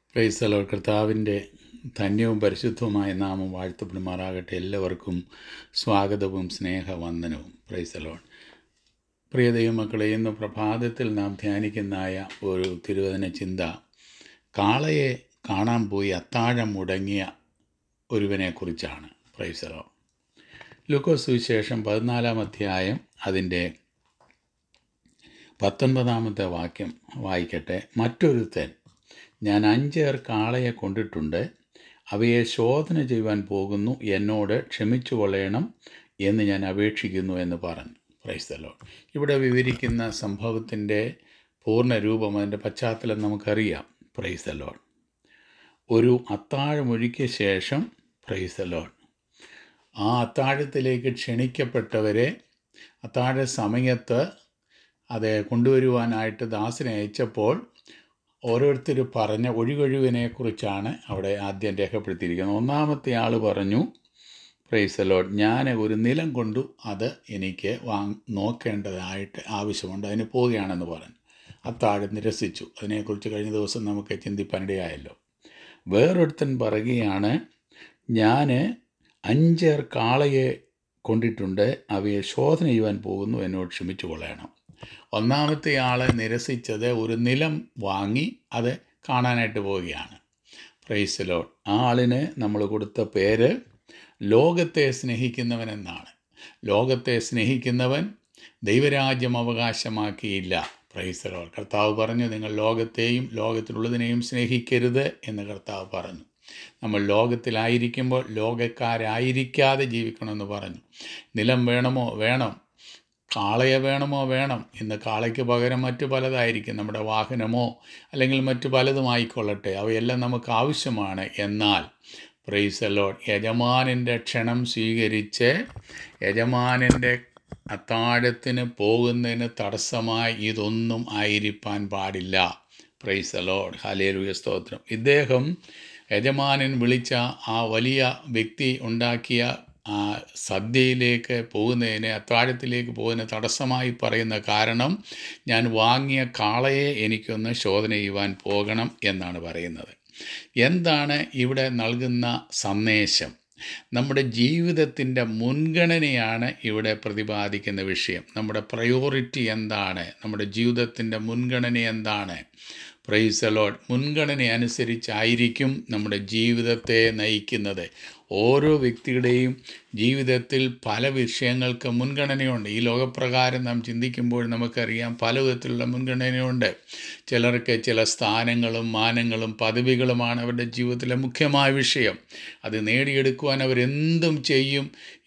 പ്രൈസലോ കർത്താവിൻ്റെ ധന്യവും പരിശുദ്ധവുമായ നാമം വാഴ്ത്തപ്പെടുമാറാകട്ടെ എല്ലാവർക്കും സ്വാഗതവും സ്നേഹവന്ദനവും പ്രൈസലോൺ പ്രിയ ദൈവമക്കളെ ഇന്ന് പ്രഭാതത്തിൽ നാം ധ്യാനിക്കുന്നതായ ഒരു തിരുവചന ചിന്ത കാളയെ കാണാൻ പോയി അത്താഴം മുടങ്ങിയ ഒരുവനെക്കുറിച്ചാണ് പ്രൈസലോ ലൂക്കോസ് സുവിശേഷം പതിനാലാം അധ്യായം അതിൻ്റെ പത്തൊൻപതാമത്തെ വാക്യം വായിക്കട്ടെ മറ്റൊരുത്തൻ ഞാൻ അഞ്ചേർ കാളയെ കൊണ്ടിട്ടുണ്ട് അവയെ ശോധന ചെയ്യുവാൻ പോകുന്നു എന്നോട് ക്ഷമിച്ചു കൊള്ളണം എന്ന് ഞാൻ അപേക്ഷിക്കുന്നു എന്ന് പറഞ്ഞു പ്രൈസ്തലോ ഇവിടെ വിവരിക്കുന്ന സംഭവത്തിൻ്റെ പൂർണ്ണ രൂപം അതിൻ്റെ പശ്ചാത്തലം നമുക്കറിയാം പ്രൈസ്തലോൺ ഒരു അത്താഴമൊഴുക്കിയ ശേഷം പ്രൈസ്തലോൺ ആ അത്താഴത്തിലേക്ക് ക്ഷണിക്കപ്പെട്ടവരെ അത്താഴ സമയത്ത് അത് കൊണ്ടുവരുവാനായിട്ട് ദാസനെ അയച്ചപ്പോൾ ഓരോരുത്തർ പറഞ്ഞ ഒഴികൊഴിവിനെക്കുറിച്ചാണ് അവിടെ ആദ്യം രേഖപ്പെടുത്തിയിരിക്കുന്നത് ഒന്നാമത്തെ ആൾ പറഞ്ഞു പ്രൈസലോഡ് ഞാൻ ഒരു നിലം കൊണ്ടു അത് എനിക്ക് വാങ് നോക്കേണ്ടതായിട്ട് ആവശ്യമുണ്ട് അതിന് പോവുകയാണെന്ന് പറഞ്ഞു അത്താഴം നിരസിച്ചു അതിനെക്കുറിച്ച് കഴിഞ്ഞ ദിവസം നമുക്ക് ചിന്തിപ്പാനിടയായല്ലോ വേറൊരുത്തൻ പറയുകയാണ് ഞാൻ അഞ്ചേർ കാളയെ കൊണ്ടിട്ടുണ്ട് അവയെ ശോധന ചെയ്യുവാൻ പോകുന്നു എന്നോട് ക്ഷമിച്ചു കൊള്ളണം ഒന്നാമത്തെ ആളെ നിരസിച്ചത് ഒരു നിലം വാങ്ങി അത് കാണാനായിട്ട് പോവുകയാണ് പ്രൈസലോൺ ആ ആളിന് നമ്മൾ കൊടുത്ത പേര് ലോകത്തെ സ്നേഹിക്കുന്നവൻ എന്നാണ് ലോകത്തെ സ്നേഹിക്കുന്നവൻ ദൈവരാജ്യം അവകാശമാക്കിയില്ല പ്രൈസലോൾ കർത്താവ് പറഞ്ഞു നിങ്ങൾ ലോകത്തെയും ലോകത്തിലുള്ളതിനെയും സ്നേഹിക്കരുത് എന്ന് കർത്താവ് പറഞ്ഞു നമ്മൾ ലോകത്തിലായിരിക്കുമ്പോൾ ലോകക്കാരായിരിക്കാതെ ജീവിക്കണമെന്ന് പറഞ്ഞു നിലം വേണമോ വേണം കാളയെ വേണമോ വേണം ഇന്ന് കാളയ്ക്ക് പകരം മറ്റു പലതായിരിക്കും നമ്മുടെ വാഹനമോ അല്ലെങ്കിൽ മറ്റു പലതും ആയിക്കൊള്ളട്ടെ അവയെല്ലാം നമുക്ക് ആവശ്യമാണ് എന്നാൽ പ്രൈസലോൺ യജമാനിൻ്റെ ക്ഷണം സ്വീകരിച്ച് യജമാനിൻ്റെ അത്താഴത്തിന് പോകുന്നതിന് തടസ്സമായി ഇതൊന്നും ആയിരിക്കാൻ പാടില്ല പ്രൈസലോഡ് ഹലേലുയ സ്തോത്രം ഇദ്ദേഹം യജമാനൻ വിളിച്ച ആ വലിയ വ്യക്തി ഉണ്ടാക്കിയ ആ സദ്യയിലേക്ക് പോകുന്നതിന് അത്താഴത്തിലേക്ക് പോകുന്നതിന് തടസ്സമായി പറയുന്ന കാരണം ഞാൻ വാങ്ങിയ കാളയെ എനിക്കൊന്ന് ശോധന ചെയ്യുവാൻ പോകണം എന്നാണ് പറയുന്നത് എന്താണ് ഇവിടെ നൽകുന്ന സന്ദേശം നമ്മുടെ ജീവിതത്തിൻ്റെ മുൻഗണനയാണ് ഇവിടെ പ്രതിപാദിക്കുന്ന വിഷയം നമ്മുടെ പ്രയോറിറ്റി എന്താണ് നമ്മുടെ ജീവിതത്തിൻ്റെ മുൻഗണന എന്താണ് പ്രൈസലോഡ് മുൻഗണന അനുസരിച്ചായിരിക്കും നമ്മുടെ ജീവിതത്തെ നയിക്കുന്നത് ഓരോ വ്യക്തിയുടെയും ജീവിതത്തിൽ പല വിഷയങ്ങൾക്ക് മുൻഗണനയുണ്ട് ഈ ലോകപ്രകാരം നാം ചിന്തിക്കുമ്പോൾ നമുക്കറിയാം പല വിധത്തിലുള്ള മുൻഗണനയുണ്ട് ചിലർക്ക് ചില സ്ഥാനങ്ങളും മാനങ്ങളും പദവികളുമാണ് അവരുടെ ജീവിതത്തിലെ മുഖ്യമായ വിഷയം അത് നേടിയെടുക്കുവാൻ അവരെന്തും ചെയ്യും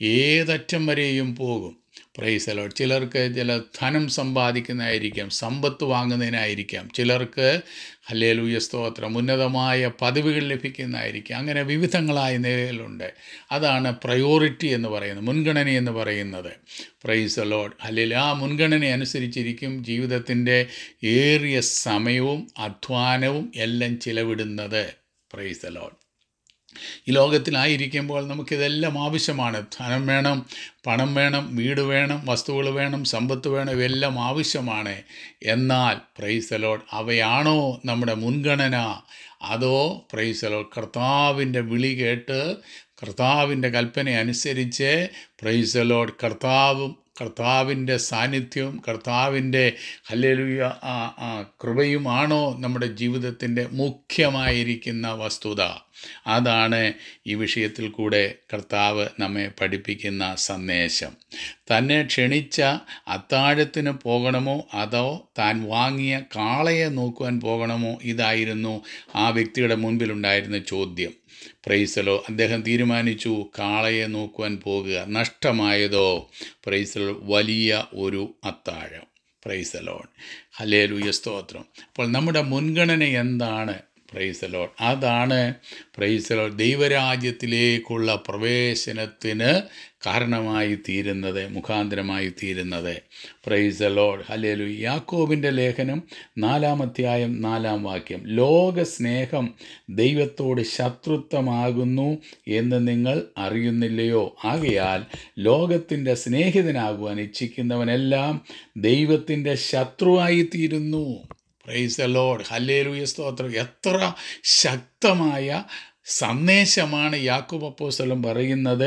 ഏതറ്റം വരെയും പോകും പ്രൈസലോ ചിലർക്ക് ചില ധനം സമ്പാദിക്കുന്നതായിരിക്കാം സമ്പത്ത് വാങ്ങുന്നതിനായിരിക്കാം ചിലർക്ക് ഹല്ലേലൂയ സ്തോത്രം ഉന്നതമായ പദവികൾ ലഭിക്കുന്നതായിരിക്കും അങ്ങനെ വിവിധങ്ങളായ നിലയിലുണ്ട് അതാണ് പ്രയോറിറ്റി എന്ന് പറയുന്നത് മുൻഗണന എന്ന് പറയുന്നത് പ്രൈസ് ലോഡ് അല്ലെങ്കിൽ ആ മുൻഗണന അനുസരിച്ചിരിക്കും ജീവിതത്തിൻ്റെ ഏറിയ സമയവും അധ്വാനവും എല്ലാം ചിലവിടുന്നത് പ്രൈസ് ലോഡ് ഈ ലോകത്തിലായിരിക്കുമ്പോൾ നമുക്കിതെല്ലാം ആവശ്യമാണ് ധനം വേണം പണം വേണം വീട് വേണം വസ്തുക്കൾ വേണം സമ്പത്ത് വേണം ഇവയെല്ലാം ആവശ്യമാണ് എന്നാൽ പ്രൈസലോഡ് അവയാണോ നമ്മുടെ മുൻഗണന അതോ പ്രൈസലോഡ് കർത്താവിൻ്റെ വിളി കേട്ട് കർത്താവിൻ്റെ കൽപ്പന അനുസരിച്ച് പ്രൈസലോഡ് കർത്താവും കർത്താവിൻ്റെ സാന്നിധ്യവും കർത്താവിൻ്റെ ഹല്ലേലൂയ കൃപയുമാണോ നമ്മുടെ ജീവിതത്തിൻ്റെ മുഖ്യമായിരിക്കുന്ന വസ്തുത അതാണ് ഈ വിഷയത്തിൽ കൂടെ കർത്താവ് നമ്മെ പഠിപ്പിക്കുന്ന സന്ദേശം തന്നെ ക്ഷണിച്ച അത്താഴത്തിന് പോകണമോ അതോ താൻ വാങ്ങിയ കാളയെ നോക്കുവാൻ പോകണമോ ഇതായിരുന്നു ആ വ്യക്തിയുടെ മുൻപിലുണ്ടായിരുന്ന ചോദ്യം പ്രൈസലോ അദ്ദേഹം തീരുമാനിച്ചു കാളയെ നോക്കുവാൻ പോകുക നഷ്ടമായതോ പ്രൈസലോ വലിയ ഒരു അത്താഴം പ്രൈസലോൺ ഹലേലുയ സ്തോത്രം അപ്പോൾ നമ്മുടെ മുൻഗണന എന്താണ് പ്രൈസലോൺ അതാണ് പ്രൈസലോൺ ദൈവരാജ്യത്തിലേക്കുള്ള പ്രവേശനത്തിന് കാരണമായി തീരുന്നത് മുഖാന്തരമായി തീരുന്നത് പ്രൈസലോഡ് ഹലേലു യാക്കോബിൻ്റെ ലേഖനം നാലാമധ്യായം നാലാം വാക്യം ലോക സ്നേഹം ദൈവത്തോട് ശത്രുത്വമാകുന്നു എന്ന് നിങ്ങൾ അറിയുന്നില്ലയോ ആകയാൽ ലോകത്തിൻ്റെ സ്നേഹിതനാകുവാൻ ഇച്ഛിക്കുന്നവനെല്ലാം ദൈവത്തിൻ്റെ ശത്രുവായി തീരുന്നു പ്രൈസ് ലോഡ് ഹല്ലേലൂയ സ്തോത്രം എത്ര ശക്തമായ സന്ദേശമാണ് യാക്കോബ് അപ്പോസ്തലൻ പറയുന്നത്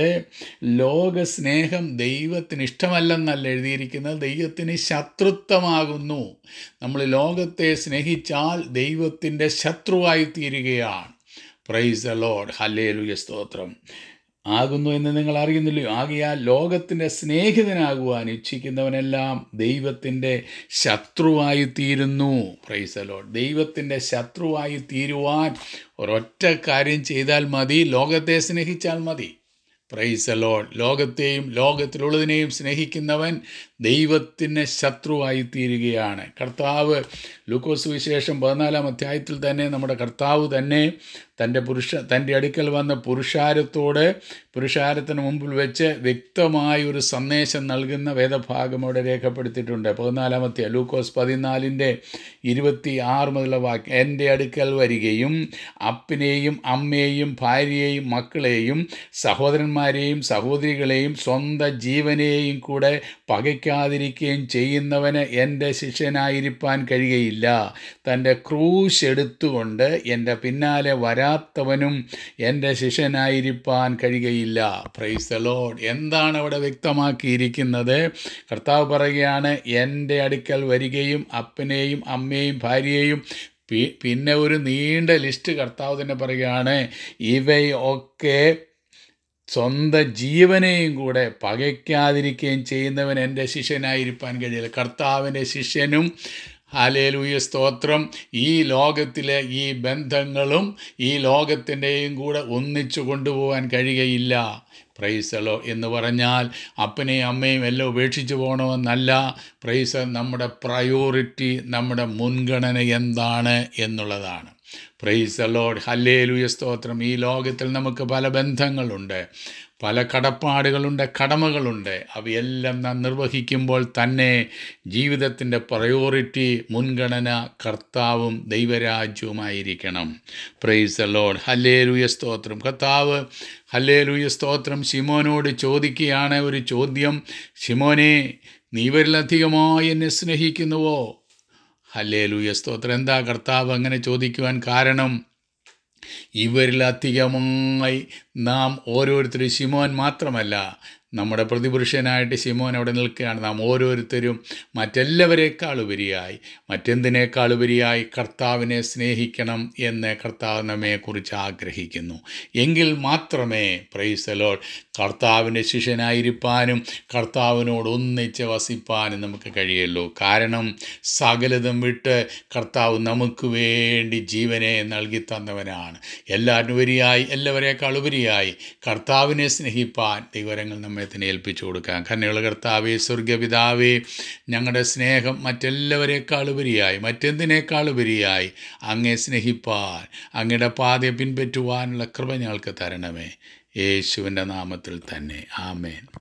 ലോകസ്നേഹം ദൈവത്തിന് ഇഷ്ടമല്ലെന്നല്ല എഴുതിയിരിക്കുന്നത് ദൈവത്തിന് ശത്രുത്വമാകുന്നു നമ്മൾ ലോകത്തെ സ്നേഹിച്ചാൽ ദൈവത്തിൻ്റെ ശത്രുവായി തീരുകയാണ് പ്രൈസ് ലോഡ് ഹല്ലേലൂയ സ്തോത്രം ആകുന്നു എന്ന് നിങ്ങൾ അറിയുന്നില്ലയോ ആകിയാൽ ലോകത്തിൻ്റെ സ്നേഹിതനാകുവാൻ ഇച്ഛിക്കുന്നവനെല്ലാം ദൈവത്തിൻ്റെ ശത്രുവായി തീരുന്നു പ്രൈസലോ ദൈവത്തിൻ്റെ ശത്രുവായി തീരുവാൻ ഒരൊറ്റ കാര്യം ചെയ്താൽ മതി ലോകത്തെ സ്നേഹിച്ചാൽ മതി പ്രൈസലോ ലോകത്തെയും ലോകത്തിലുള്ളതിനെയും സ്നേഹിക്കുന്നവൻ ദൈവത്തിന് ശത്രുവായി തീരുകയാണ് കർത്താവ് ലൂക്കോസ് വിശേഷം പതിനാലാം അധ്യായത്തിൽ തന്നെ നമ്മുടെ കർത്താവ് തന്നെ തൻ്റെ പുരുഷ തൻ്റെ അടുക്കൽ വന്ന പുരുഷാരത്തോട് പുരുഷാരത്തിന് മുമ്പിൽ വെച്ച് വ്യക്തമായ ഒരു സന്ദേശം നൽകുന്ന വേദഭാഗം അവിടെ രേഖപ്പെടുത്തിയിട്ടുണ്ട് പതിനാലാമത്തെ ലൂക്കോസ് പതിനാലിൻ്റെ ഇരുപത്തി ആറ് മുതലുള്ള വാക്യം എൻ്റെ അടുക്കൽ വരികയും അപ്പനെയും അമ്മയെയും ഭാര്യയെയും മക്കളെയും സഹോദരന്മാരെയും സഹോദരികളെയും സ്വന്തം ജീവനെയും കൂടെ പകയ്ക്കാതിരിക്കുകയും ചെയ്യുന്നവന് എൻ്റെ ശിഷ്യനായിരിക്കാൻ കഴിയുകയില്ല തൻ്റെ ക്രൂശ് എടുത്തുകൊണ്ട് എൻ്റെ പിന്നാലെ വരാത്തവനും എൻ്റെ ശിഷ്യനായിരിക്കാൻ കഴിയുകയില്ല പ്രൈസ് ലോഡ് എന്താണ് അവിടെ വ്യക്തമാക്കിയിരിക്കുന്നത് കർത്താവ് പറയുകയാണ് എൻ്റെ അടുക്കൽ വരികയും അപ്പനെയും അമ്മയെയും ഭാര്യയെയും പി- പിന്നെ ഒരു നീണ്ട ലിസ്റ്റ് കർത്താവ് തന്നെ പറയുകയാണ് ഇവയൊക്കെ സ്വന്തം ജീവനെയും കൂടെ പകയ്ക്കാതിരിക്കുകയും ചെയ്യുന്നവൻ എൻ്റെ ശിഷ്യനായിരിക്കാൻ കഴിയില്ല കർത്താവിൻ്റെ ശിഷ്യനും ഹാലേലൂയ സ്തോത്രം ഈ ലോകത്തിലെ ഈ ബന്ധങ്ങളും ഈ ലോകത്തിൻ്റെയും കൂടെ ഒന്നിച്ചു കൊണ്ടുപോകാൻ കഴിയുകയില്ല പ്രൈസലോ എന്ന് പറഞ്ഞാൽ അപ്പനെയും അമ്മയും എല്ലാം ഉപേക്ഷിച്ച് പോകണമെന്നല്ല പ്രൈസ് നമ്മുടെ പ്രയോറിറ്റി നമ്മുടെ മുൻഗണന എന്താണ് എന്നുള്ളതാണ് പ്രൈസ് ലോഡ് ഹല്ലേലൂയ സ്തോത്രം ഈ ലോകത്തിൽ നമുക്ക് പല ബന്ധങ്ങളുണ്ട് പല കടപ്പാടുകളുണ്ട് കടമകളുണ്ട് അവയെല്ലാം നാം നിർവഹിക്കുമ്പോൾ തന്നെ ജീവിതത്തിൻ്റെ പ്രയോറിറ്റി മുൻഗണന കർത്താവും ദൈവരാജ്യവുമായിരിക്കണം പ്രൈസ് ലോഡ് ഹല്ലേലൂയ സ്തോത്രം കർത്താവ് ഹല്ലേലൂയ സ്തോത്രം ശിമോനോട് ചോദിക്കുകയാണ് ഒരു ചോദ്യം ശിമോനെ നീ ഇവരിലധികമായി എന്നെ സ്നേഹിക്കുന്നുവോ ഹല്ലേലൂയ സ്തോത്രം എന്താ കർത്താവ് അങ്ങനെ ചോദിക്കുവാൻ കാരണം ഇവരിലധികമായി നാം ഓരോരുത്തരും ശിമോൻ മാത്രമല്ല നമ്മുടെ പ്രതിപുരുഷനായിട്ട് ശിമോൻ അവിടെ നിൽക്കുകയാണ് നാം ഓരോരുത്തരും മറ്റെല്ലാവരേക്കാൾ ഉപരിയായി മറ്റെന്തിനേക്കാൾ ഉപരിയായി കർത്താവിനെ സ്നേഹിക്കണം എന്ന് കർത്താവ് നമ്മെക്കുറിച്ച് ആഗ്രഹിക്കുന്നു എങ്കിൽ മാത്രമേ പ്രൈസലോൾ കർത്താവിൻ്റെ ശിഷ്യനായിരിക്കാനും കർത്താവിനോട് ഒന്നിച്ച് വസിപ്പാനും നമുക്ക് കഴിയുള്ളൂ കാരണം സകലതും വിട്ട് കർത്താവ് നമുക്ക് വേണ്ടി ജീവനെ നൽകി തന്നവനാണ് എല്ലാറ്റിനുപരിയായി എല്ലാവരേക്കാൾ ഉപരിയായി കർത്താവിനെ സ്നേഹിപ്പാൻ ദൈവരങ്ങൾ നമ്മെ തന്നെ ഏൽപ്പിച്ചു കൊടുക്കാം കന്നുള്ള കർത്താവേ സ്വർഗപിതാവേ ഞങ്ങളുടെ സ്നേഹം മറ്റെല്ലാവരേക്കാൾ ഉപരിയായി മറ്റെന്തിനേക്കാൾ ഉപരിയായി അങ്ങേ സ്നേഹിപ്പാൻ അങ്ങയുടെ പാതയെ പിൻപറ്റുവാനുള്ള കൃപ ഞങ്ങൾക്ക് തരണമേ യേശുവിൻ്റെ നാമത്തിൽ തന്നെ ആമേൻ